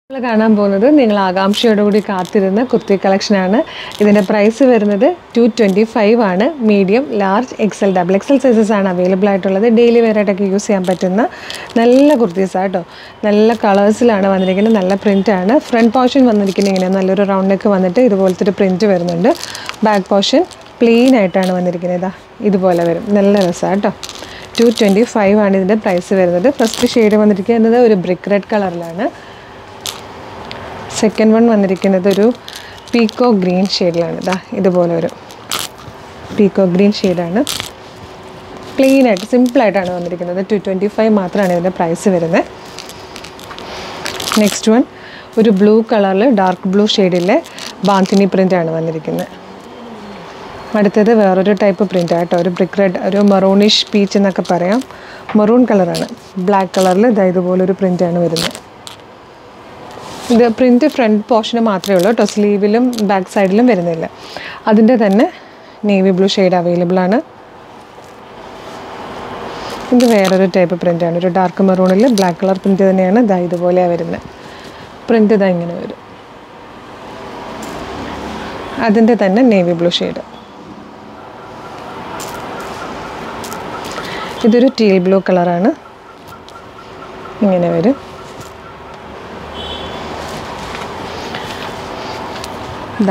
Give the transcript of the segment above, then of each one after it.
നമ്മൾ കാണാൻ പോകുന്നത് നിങ്ങൾ ആകാംക്ഷയോടുകൂടി കാത്തിരുന്ന കുർത്തി കളക്ഷനാണ് ഇതിൻ്റെ പ്രൈസ് വരുന്നത് ടു ട്വൻറ്റി ഫൈവ് ആണ് medium large XL double XL sizes ആണ് അവൈലബിൾ ആയിട്ടുള്ളത് ഡെയിലി വെയറായിട്ടൊക്കെ യൂസ് ചെയ്യാൻ പറ്റുന്ന നല്ല കുർത്തീസാണ് കേട്ടോ നല്ല കളേഴ്സിലാണ് വന്നിരിക്കുന്നത് നല്ല പ്രിൻ്റാണ് ഫ്രണ്ട് പോർഷൻ വന്നിരിക്കുന്നത് ഇങ്ങനെ നല്ലൊരു റൗണ്ട് നെക്ക് വന്നിട്ട് ഇതുപോലത്തെ ഒരു പ്രിൻറ്റ് വരുന്നുണ്ട് ബാക്ക് പോർഷൻ പ്ലെയിൻ ആയിട്ടാണ് വന്നിരിക്കുന്നത് ഇതാ ഇതുപോലെ വരും നല്ല രസമാണ് കേട്ടോ ടു ട്വൻറ്റി ഫൈവ് ആണ് ഇതിൻ്റെ പ്രൈസ് വരുന്നത് ഫസ്റ്റ് ഷെയ്ഡ് വന്നിരിക്കുന്നത് ഒരു ബ്രിക്ക് റെഡ് കളറിലാണ് സെക്കൻഡ് വൺ വന്നിരിക്കുന്നത് ഒരു പീക്കോ ഗ്രീൻ ഷെയ്ഡിലാണ് ഇതാ ഇതുപോലെ ഒരു പീക്കോ ഗ്രീൻ ഷെയ്ഡാണ് പ്ലെയിൻ ആയിട്ട് സിമ്പിളായിട്ടാണ് വന്നിരിക്കുന്നത് ടു ട്വൻറ്റി ഫൈവ് മാത്രമാണ് ഇതിൻ്റെ പ്രൈസ് വരുന്നത് നെക്സ്റ്റ് വൺ ഒരു ബ്ലൂ കളറിൽ ഡാർക്ക് ബ്ലൂ ഷെയ്ഡിലെ ബാന്തിനി പ്രിൻ്റാണ് വന്നിരിക്കുന്നത് അടുത്തത് വേറൊരു ടൈപ്പ് പ്രിൻ്റ് ആട്ടോ ഒരു ബ്രിക്ക് റെഡ് ഒരു മറൂണിഷ് പീച്ച് എന്നൊക്കെ പറയാം മറൂൺ കളറാണ് ബ്ലാക്ക് കളറിൽ ഇതാ ഇതുപോലൊരു പ്രിൻ്റാണ് വരുന്നത് ഇത് പ്രിൻറ്റ് ഫ്രണ്ട് പോർഷന് മാത്രമേ ഉള്ളൂ കേട്ടോ സ്ലീവിലും ബാക്ക് സൈഡിലും വരുന്നില്ല അതിൻ്റെ തന്നെ നേവി ബ്ലൂ ഷെയ്ഡ് അവൈലബിൾ ആണ് ഇത് വേറൊരു ടൈപ്പ് പ്രിൻ്റാണ് ഒരു ഡാർക്ക് മെറൂണിൽ ബ്ലാക്ക് കളർ പ്രിൻ്റ് തന്നെയാണ് ഇതാ ഇതുപോലെയാണ് വരുന്നത് പ്രിൻ്റ് ഇതാ ഇങ്ങനെ വരും അതിൻ്റെ തന്നെ നേവി ബ്ലൂ ഷെയ്ഡ് ഇതൊരു ടീൽ ബ്ലൂ കളറാണ് ഇങ്ങനെ വരും ഇതാ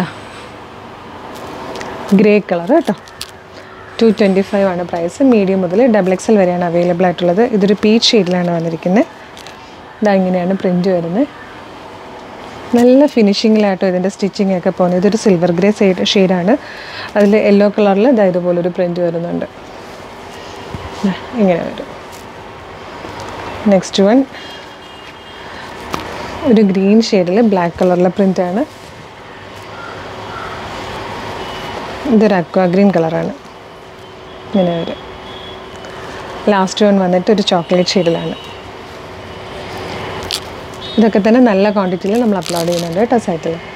ഗ്രേ കളർ കേട്ടോ ടു ട്വൻറ്റി ഫൈവ് ആണ് പ്രൈസ് മീഡിയം മുതൽ ഡബിൾ എക്സൽ വരെയാണ് അവൈലബിൾ ആയിട്ടുള്ളത് ഇതൊരു പീച്ച് ഷെയ്ഡിലാണ് വന്നിരിക്കുന്നത് ഇതാ ഇങ്ങനെയാണ് പ്രിൻറ്റ് വരുന്നത് നല്ല ഫിനിഷിങ്ങിലായിട്ടോ ഇതിൻ്റെ സ്റ്റിച്ചിങ് ഒക്കെ പോകുന്നത് ഇതൊരു സിൽവർ ഗ്രേ സൈഡ് ഷെയ്ഡാണ് അതിൽ യെല്ലോ കളറിൽ ഇതാ ഇതുപോലൊരു പ്രിൻറ്റ് വരുന്നുണ്ട് ദാ ഇങ്ങനെ വരും നെക്സ്റ്റ് വൺ ഒരു ഗ്രീൻ ഷെയ്ഡിൽ ബ്ലാക്ക് കളറിലെ പ്രിൻ്റാണ് ഇതൊരു അക്വാ ഗ്രീൻ കളറാണ് ഇങ്ങനെ വരും ലാസ്റ്റ് വൺ വന്നിട്ട് ഒരു ചോക്ലേറ്റ് ഷെയ്ഡിലാണ് ഇതൊക്കെ തന്നെ നല്ല ക്വാണ്ടിറ്റിയിൽ നമ്മൾ അപ്ലോഡ് ചെയ്യുന്നുണ്ട് കേട്ടോ സൈറ്റിൽ